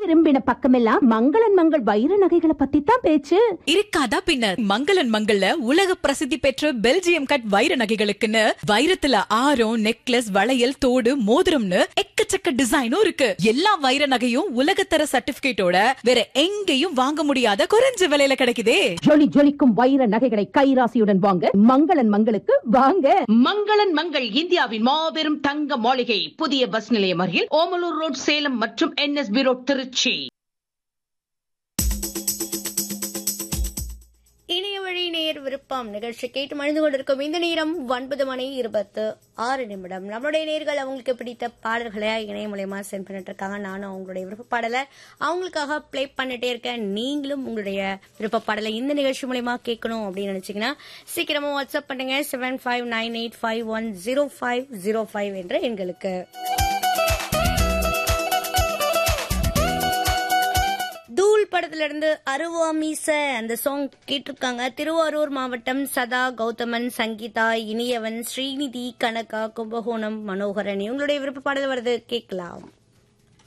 திரும்பின பக்கமெல்லாம் மங்களன் மங்கள் வைர நகைகளை பத்தி தான் பேச்சு இருக்காதா பின்ன மங்களன் மங்கள்ல உலக பிரசித்தி பெற்ற பெல்ஜியம் கட் வைர நகைகளுக்குன்னு வைரத்துல ஆரம் நெக்லஸ் வளையல் தோடு மோதிரம்னு எக்கச்சக்க டிசைனும் இருக்கு எல்லா வைர நகையும் உலகத்தர சர்டிபிகேட்டோட வேற எங்கேயும் வாங்க முடியாத குறைஞ்ச விலையில கிடைக்குதே ஜொலி ஜொலிக்கும் வைர நகைகளை கைராசியுடன் வாங்க மங்களன் மங்களுக்கு வாங்க மங்களன் மங்கள் இந்தியாவின் மாபெரும் தங்க மாளிகை புதிய பஸ் நிலையம் அருகில் ஓமலூர் ரோட் சேலம் மற்றும் என்எஸ்பி ரோட் திருச்சி இணைய வழி நேர் விருப்பம் நிகழ்ச்சி கேட்டு மணிந்து கொண்டிருக்கும் இந்த நேரம் ஒன்பது மணி இருபத்து ஆறு நிமிடம் நம்மளுடைய நேர்கள் அவங்களுக்கு பிடித்த பாடல்களை இணைய மூலயமா சென்ட் பண்ணிட்டு இருக்காங்க நானும் அவங்களுடைய விருப்ப பாடலை அவங்களுக்காக ப்ளே பண்ணிட்டே இருக்கேன் நீங்களும் உங்களுடைய விருப்ப பாடலை இந்த நிகழ்ச்சி மூலயமா கேட்கணும் அப்படின்னு நினைச்சீங்கன்னா சீக்கிரமா வாட்ஸ்அப் பண்ணுங்க seven five nine eight five one zero five zero five என்ற எண்களுக்கு தூள் படத்துல இருந்து அருவாமீச அந்த சாங் கேட்டிருக்காங்க திருவாரூர் மாவட்டம் சதா கௌதமன் சங்கீதா இனியவன் ஸ்ரீநிதி கனகா கும்பகோணம் மனோகரன் இவங்களுடைய விருப்ப பாடல் வருது கேட்கலாம்